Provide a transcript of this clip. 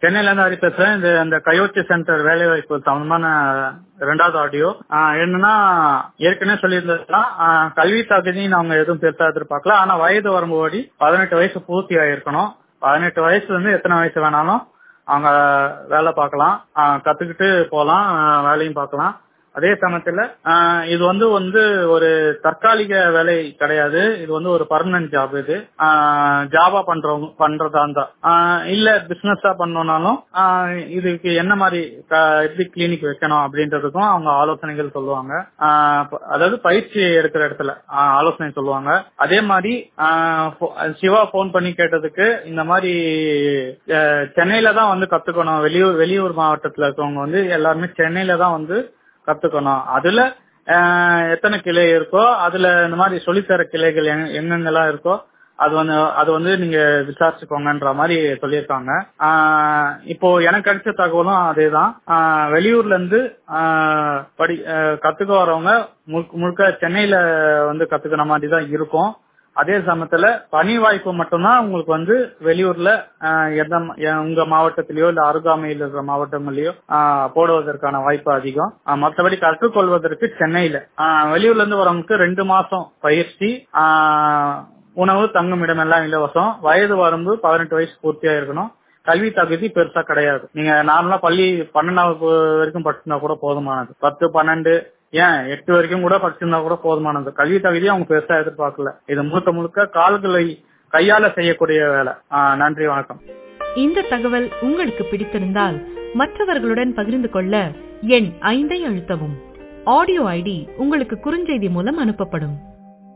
சென்னையில இருந்து ஹரி பேசுறேன் இந்த அந்த கயோச்சி சென்டர் வேலை வாய்ப்பு சம்பந்தமான ரெண்டாவது ஆடியோ என்னன்னா ஏற்கனவே சொல்லியிருந்ததுன்னா ஆஹ், கல்வி தகுதின்னு அவங்க எதுவும் பெருசா எதிர்பார்க்கல ஆனா வயது வரும்போது பதினெட்டு வயசு பூர்த்தி ஆயிருக்கணும் பதினெட்டு வயசு வந்து எத்தனை வயசு வேணாலும் அவங்க வேலை பார்க்கலாம் ஆஹ், கத்துக்கிட்டு போலாம் ஆஹ், வேலையும் பார்க்கலாம் அதே சமயத்துல ஆஹ், இது வந்து வந்து ஒரு தற்காலிக வேலை கிடையாது இது வந்து ஒரு பர்மனன்ட் ஜாப் இது ஜாபா பண்றவங்க பண்றதா இருந்தா ஆஹ், இல்ல பிசினஸா பண்ணோம்னாலும் ஆஹ், இதுக்கு என்ன மாதிரி க- எப்படி கிளினிக் வைக்கணும் அப்படின்றதுக்கும் அவங்க ஆலோசனைகள் சொல்லுவாங்க ஆஹ், ப- அதாவது பயிற்சி எடுக்கிற இடத்துல ஆஹ், ஆலோசனை சொல்லுவாங்க அதே மாதிரி ஆஹ், போ- சிவா போன் பண்ணி கேட்டதுக்கு இந்த மாதிரி அஹ், சென்னையில தான் வந்து கத்துக்கணும் வெளியூர் வெளியூர் மாவட்டத்துல இருக்கவங்க வந்து எல்லாருமே சென்னையில தான் வந்து கத்துக்கணும் அதுல ஆஹ், எத்தனை கிளை இருக்கோ அதுல இந்த மாதிரி சொல்லித்தர கிளைகள் எங்க- எங்கெங்கெல்லாம் இருக்கோ அது வந்து அது வந்து நீங்க விசாரிச்சுக்கோங்கன்ற மாதிரி சொல்லியிருக்காங்க ஆஹ், இப்போ எனக்கு கிடைச்ச தகவலும் அதேதான் ஆஹ், வெளியூர்ல இருந்து ஆஹ், படி ஆஹ், கத்துக்க வரவங்க முழுக்க முழுக்க சென்னையில வந்து கத்துக்கிற மாதிரி தான் இருக்கும் அதே சமயத்துல பணி வாய்ப்பு மட்டும்தான் உங்களுக்கு வந்து வெளியூர்ல ஆஹ், எந்த ம- எ- உங்க மாவட்டத்திலயோ இல்ல அருகாமையில் இருக்கிற மாவட்டங்களையோ ஆஹ், போடுவதற்கான வாய்ப்பு அதிகம் ஆஹ், மத்தபடி கற்றுக்கொள்வதற்கு சென்னையில ஆஹ், வெளியூர்ல இருந்து வரவங்களுக்கு ரெண்டு மாசம் பயிற்சி ஆஹ், உணவு தங்குமிடம் எல்லாம் இலவசம் வயது வரம்பு பதினெட்டு வயசு பூர்த்தியா இருக்கணும் கல்வி தகுதி பெருசா கிடையாது நீங்க நார்மலா பள்ளி பன்னெண்டாவது வரைக்கும் படிச்சிருந்தா கூட போதுமானது பத்து பன்னெண்டு ஏன் எட்டு வரைக்கும் கூட படிச்சிருந்தா கூட போதுமானது கல்வி தகுதியை அவங்க பெருசா எதிர்பார்க்கல இது முழுக்க முழுக்க கால்களை கையால செய்யக்கூடிய வேலை ஆஹ் நன்றி வணக்கம் இந்த தகவல் உங்களுக்கு பிடித்திருந்தால் மற்றவர்களுடன் பகிர்ந்து கொள்ள எண் ஐந்தை அழுத்தவும் ஆடியோ ஐடி உங்களுக்கு குறுஞ்செய்தி மூலம் அனுப்பப்படும்